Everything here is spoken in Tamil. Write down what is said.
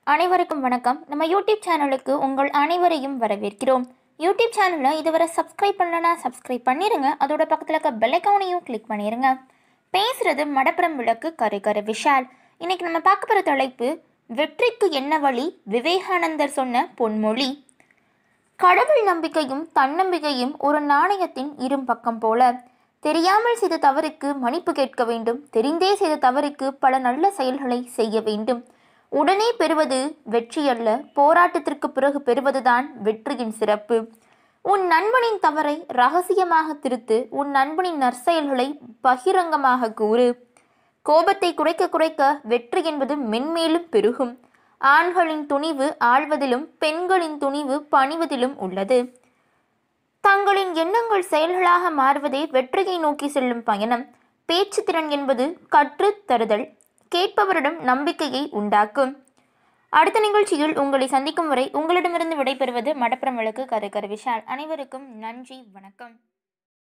அனைவருக்கும் வணக்கம் நம்ம யூடியூப் சேனலுக்கு உங்கள் அனைவரையும் வரவேற்கிறோம் யூடியூப் சேனலை இதுவரை சப்ஸ்கிரைப் பண்ணலனா சப்ஸ்கிரைப் பண்ணிடுங்க அதோட பக்கத்தில் இருக்க பெல்லைக்கானையும் கிளிக் பண்ணிடுங்க பேசுறது மடப்புறம் விளக்கு கரு கரு விஷால் இன்னைக்கு நம்ம பார்க்க போகிற தலைப்பு வெற்றிக்கு என்ன வழி விவேகானந்தர் சொன்ன பொன்மொழி கடவுள் நம்பிக்கையும் தன்னம்பிக்கையும் ஒரு நாணயத்தின் இரும் பக்கம் போல தெரியாமல் செய்த தவறுக்கு மன்னிப்பு கேட்க வேண்டும் தெரிந்தே செய்த தவறுக்கு பல நல்ல செயல்களை செய்ய வேண்டும் உடனே பெறுவது வெற்றி அல்ல போராட்டத்திற்கு பிறகு பெறுவதுதான் வெற்றியின் சிறப்பு உன் நண்பனின் தவறை ரகசியமாக திருத்து உன் நண்பனின் நற்செயல்களை பகிரங்கமாக கூறு கோபத்தை குறைக்க குறைக்க வெற்றி என்பது மென்மேலும் பெருகும் ஆண்களின் துணிவு ஆள்வதிலும் பெண்களின் துணிவு பணிவதிலும் உள்ளது தங்களின் எண்ணங்கள் செயல்களாக மாறுவதே வெற்றியை நோக்கி செல்லும் பயணம் பேச்சு திறன் என்பது கற்றுத் தருதல் கேட்பவரிடம் நம்பிக்கையை உண்டாக்கும் அடுத்த நிகழ்ச்சியில் உங்களை சந்திக்கும் வரை உங்களிடமிருந்து விடைபெறுவது மடப்புறம் விளக்கு கரு கரு விஷால் அனைவருக்கும் நன்றி வணக்கம்